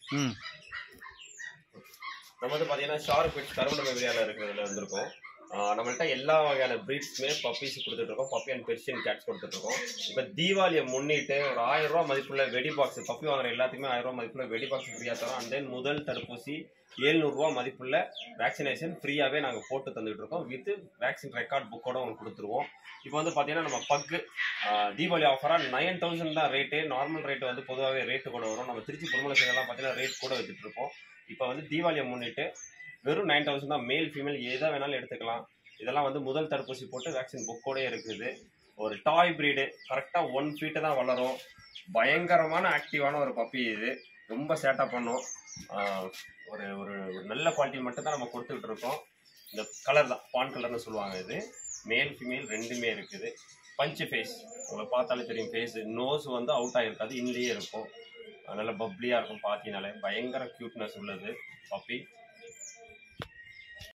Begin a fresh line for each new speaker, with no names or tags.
ம்
நம்ம வந்து பார்த்தீங்கன்னா ஷார்ப் பிட்ஸ் கருவண்ட மெமரியால இருக்கிறதுல வந்திருக்கோம் ஆஹ் நம்மள்ட்ட எல்லா வகையான ப்ரீட்ஸுமே பப்பீஸ் கொடுத்துட்டு இருக்கோம் பப்பி அண்ட் பெர்ஷியன் கேட்ஸ் கொடுத்துட்டு இருக்கோம் இப்போ தீபாவளியை முன்னிட்டு ஒரு ஆயிரம் ரூபா மதிப்புள்ள வெடி பாக்ஸ் பப்பி வாங்குற எல்லாத்துக்குமே ஆயிரம் ரூபா மதிப்புள்ள வெடி பாக்ஸ் ஃப்ரீயாக தரோம் அண்ட் தென் முதல் தடுப்பூசி ஏழ்நூறுரூவா மதிப்புள்ள வேக்சினேஷன் ஃப்ரீயாகவே நாங்கள் போட்டு தந்துட்டு இருக்கோம் வித் வேக்சின் ரெக்கார்ட் புக்கோட உங்களுக்கு கொடுத்துருவோம் இப்போ வந்து பார்த்தீங்கன்னா நம்ம பக்கு தீபாவளி ஆஃபராக நைன் தௌசண்ட் தான் ரேட்டு நார்மல் ரேட் வந்து பொதுவாகவே ரேட்டு கூட வரும் நம்ம திருச்சி பொருமலை சைடெல்லாம் பார்த்தீங்கன்னா ரேட் கூட வச்சுட்டு இருப்போம் இப்போ வந்து தீபாவளியை முன்னிட்டு வெறும் நைன் தௌசண்ட் தான் மேல் ஃபீமேல் எதை வேணாலும் எடுத்துக்கலாம் இதெல்லாம் வந்து முதல் தடுப்பூசி போட்டு வேக்சின் புக்கோடே இருக்குது ஒரு டாய் ப்ரீடு கரெக்டாக ஒன் ஃபீட்டு தான் வளரும் பயங்கரமான ஆக்டிவான ஒரு பப்பி இது ரொம்ப சேட்டா பண்ணும் ஆஹ் ஒரு ஒரு ஒரு நல்ல குவாலிட்டி மட்டும் தான் நம்ம கொடுத்துக்கிட்டு இருக்கோம் இந்த கலர் தான் பான் கலர்னு சொல்லுவாங்க இது மேல் ஃபீமேல் ரெண்டுமே இருக்குது பஞ்சு ஃபேஸ் உங்களை பார்த்தாலே தெரியும் ஃபேஸ் நோஸ் வந்து அவுட் ஆகிருக்காது இன்லேயே இருக்கும் நல்ல பப்ளியாக இருக்கும் பார்த்தீங்கனாலே பயங்கர க்யூட்னஸ் உள்ளது பப்பி